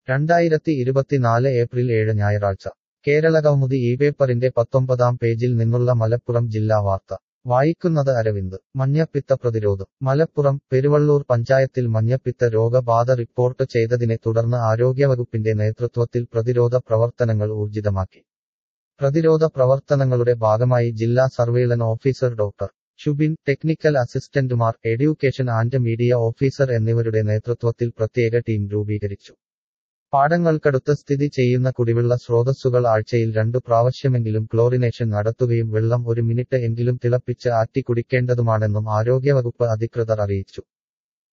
രണ്ടായിരത്തി ഇരുപത്തിനാല് ഏപ്രിൽ ഏഴ് ഞായറാഴ്ച കേരളകൗമുദി ഈ പേപ്പറിന്റെ പത്തൊമ്പതാം പേജിൽ നിന്നുള്ള മലപ്പുറം ജില്ലാ വാർത്ത വായിക്കുന്നത് അരവിന്ദ് മഞ്ഞപ്പിത്ത പ്രതിരോധം മലപ്പുറം പെരുവള്ളൂർ പഞ്ചായത്തിൽ മഞ്ഞപ്പിത്ത രോഗബാധ റിപ്പോർട്ട് ചെയ്തതിനെ തുടർന്ന് ആരോഗ്യവകുപ്പിന്റെ നേതൃത്വത്തിൽ പ്രതിരോധ പ്രവർത്തനങ്ങൾ ഊർജിതമാക്കി പ്രതിരോധ പ്രവർത്തനങ്ങളുടെ ഭാഗമായി ജില്ലാ surveillance officer doctor Shubin technical അസിസ്റ്റന്റുമാർ എഡ്യൂക്കേഷൻ ആൻഡ് മീഡിയ ഓഫീസർ എന്നിവരുടെ നേതൃത്വത്തിൽ പ്രത്യേക ടീം രൂപീകരിച്ചു പാടങ്ങൾക്കടുത്ത് സ്ഥിതി ചെയ്യുന്ന കുടിവെള്ള സ്രോതസ്സുകൾ ആഴ്ചയിൽ രണ്ടു പ്രാവശ്യമെങ്കിലും ക്ലോറിനേഷൻ നടത്തുകയും വെള്ളം ഒരു മിനിറ്റ് എങ്കിലും തിളപ്പിച്ച് ആറ്റി കുടിക്കേണ്ടതുമാണെന്നും ആരോഗ്യവകുപ്പ് അധികൃതർ അറിയിച്ചു